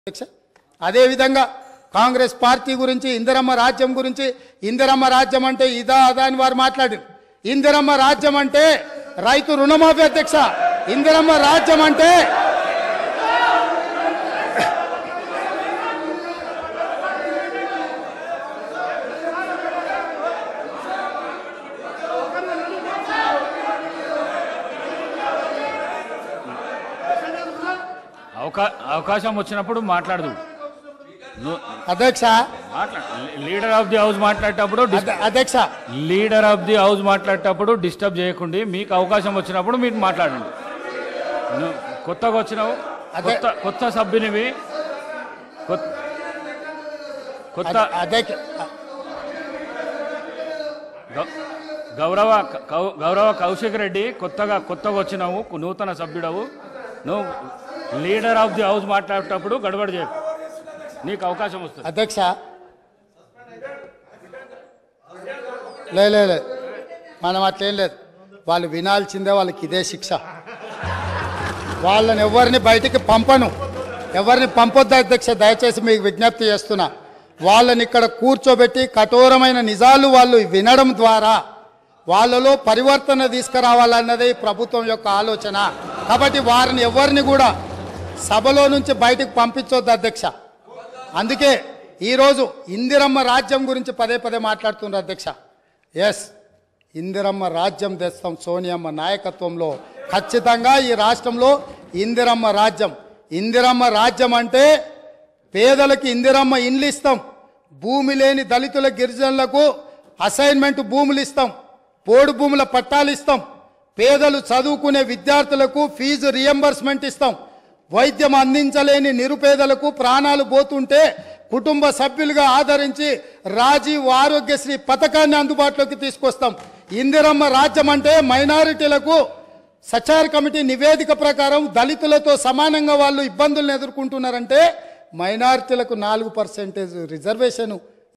అధ్యక్ష అదేవిధంగా కాంగ్రెస్ పార్టీ గురించి ఇందిరమ్మ రాజ్యం గురించి ఇందిరమ్మ రాజ్యం అంటే ఇదా అదా అని వారు మాట్లాడారు ఇందిరమ్మ రాజ్యం అంటే రైతు రుణమాఫీ అధ్యక్ష ఇందిరమ్మ రాజ్యం అంటే అవకా అవకాశం వచ్చినప్పుడు మాట్లాడదు నువ్వు అధ్యక్ష మాట్లాడు లీడర్ ఆఫ్ ది హౌస్ మాట్లాడేటప్పుడు డిస్- అధ్య- అధ్యక్ష లీడర్ ఆఫ్ ది హౌస్ మాట్లాడేటప్పుడు డిస్టర్బ్ చేయకండి మీకు అవకాశం వచ్చినప్పుడు మీరు మాట్లాడండి నువ్వు కొత్తగా వచ్చినావు అదే. కొత్త కొత్త సభ్యునివి కొత్త కొత్త అధ్య- అధ్యక్ష గౌ- గౌరవ కౌ- గౌరవ కౌశిక్ రెడ్డి కొత్తగా కొత్తగా వచ్చినావు నూతన సభ్యుడవు నువ్వు లీడర్ ఆఫ్ ది హౌస్ మాట్లాడేటప్పుడు గడబడి చేయకు నీకు అవకాశం వస్తుంది అధ్యక్ష లే లే లే. మనం అట్లేం లేదు వాళ్ళు వినాల్సిందే వాళ్ళకి ఇదే శిక్ష వాళ్ళని ఎవరిని బయటికి పంపను ఎవరిని పంపొద్దు అధ్యక్ష దయచేసి మీకు విజ్ఞప్తి చేస్తున్నా వాళ్ళని ఇక్కడ కూర్చోబెట్టి కఠోరమైన నిజాలు వాళ్ళు వినడం ద్వారా వాళ్ళలో పరివర్తన తీసుకురావాలన్నదే ఈ ప్రభుత్వం యొక్క ఆలోచన కాబట్టి వారిని ఎవరిని కూడా సభలో నుంచి బయటకు పంపించొద్దు అధ్యక్ష అందుకే ఈరోజు ఇందిరమ్మ రాజ్యం గురించి పదే పదే మాట్లాడుతున్నారు అధ్యక్ష ఎస్ ఇందిరమ్మ రాజ్యం తెస్తాం సోనియమ్మ నాయకత్వంలో ఖచ్చితంగా ఈ రాష్ట్రంలో ఇందిరమ్మ రాజ్యం ఇందిరమ్మ రాజ్యం అంటే పేదలకు ఇందిరమ్మ ఇండ్లు ఇస్తాం భూమి లేని దళితుల గిరిజనులకు అసైన్మెంట్ భూములు ఇస్తాం పోడు భూముల పట్టాలు ఇస్తాం పేదలు చదువుకునే విద్యార్థులకు ఫీజు రియంబర్స్మెంట్ ఇస్తాం వైద్యం అందించలేని నిరుపేదలకు ప్రాణాలు పోతుంటే కుటుంబ సభ్యులుగా ఆదరించి రాజీవ్ ఆరోగ్యశ్రీ పథకాన్ని అందుబాటులోకి తీసుకొస్తాం ఇందిరమ్మ రాజ్యం అంటే మైనారిటీలకు సచార్ కమిటీ నివేదిక ప్రకారం దళితులతో సమానంగా వాళ్ళు ఇబ్బందులను ఎదుర్కొంటున్నారంటే మైనారిటీలకు నాలుగు పర్సెంటేజ్ రిజర్వేషన్